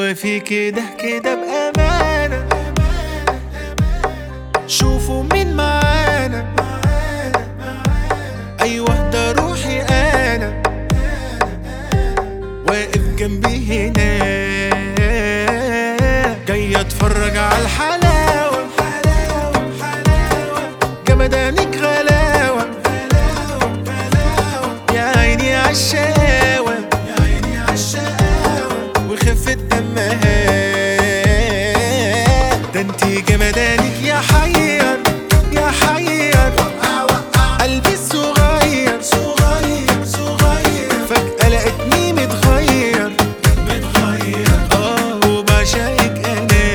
حلوة في كده كده بأمانة شوفوا مين معانا أيوة ده روحي أنا واقف جنبي هنا جاي اتفرج على الحلاوة جمدانك غلاوة يا عيني عالشقاوة وخفة دمها ده انتي جمدانك يا حير يا حير قلبي الصغير صغير صغير فجأة لقيتني متغير متغير اه وبعشقك انا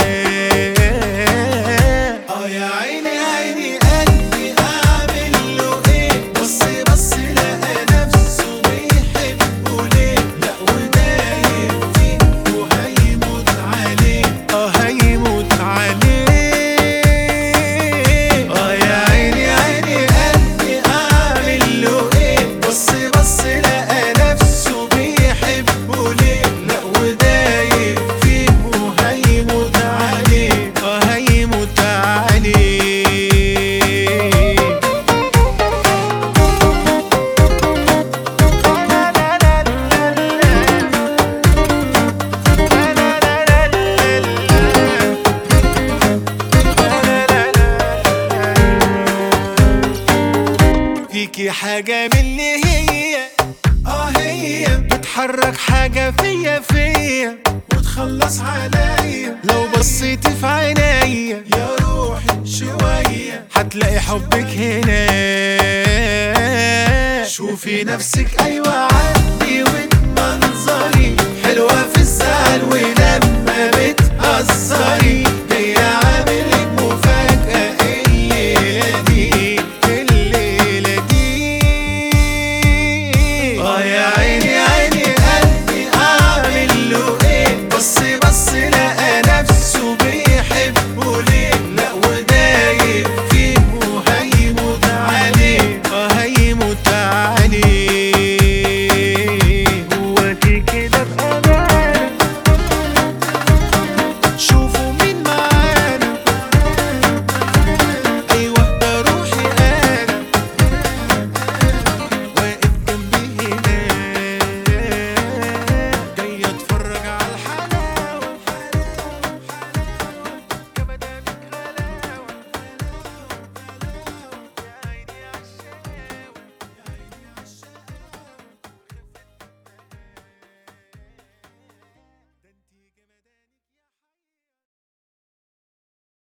اه يا عيني عيني قلبي اعمل له ايه بص بص لقى نفسه بيحبه ليه لا ودايب فيه وهيموت عليه اه هيموت عليه اه يا عيني عيني قلبي اعمل له ايه بص بص لقى نفسه بيحبه ليه لا ودايب فيه وهيموت عليه اه هيموت عليه فيكي حاجة من اللي هي اه هي بتحرك حاجة فيا فيا وتخلص عليا لو بصيتي في عينيا يا روحي شوية هتلاقي حبك هنا شوفي نفسك ايوه عندي وانت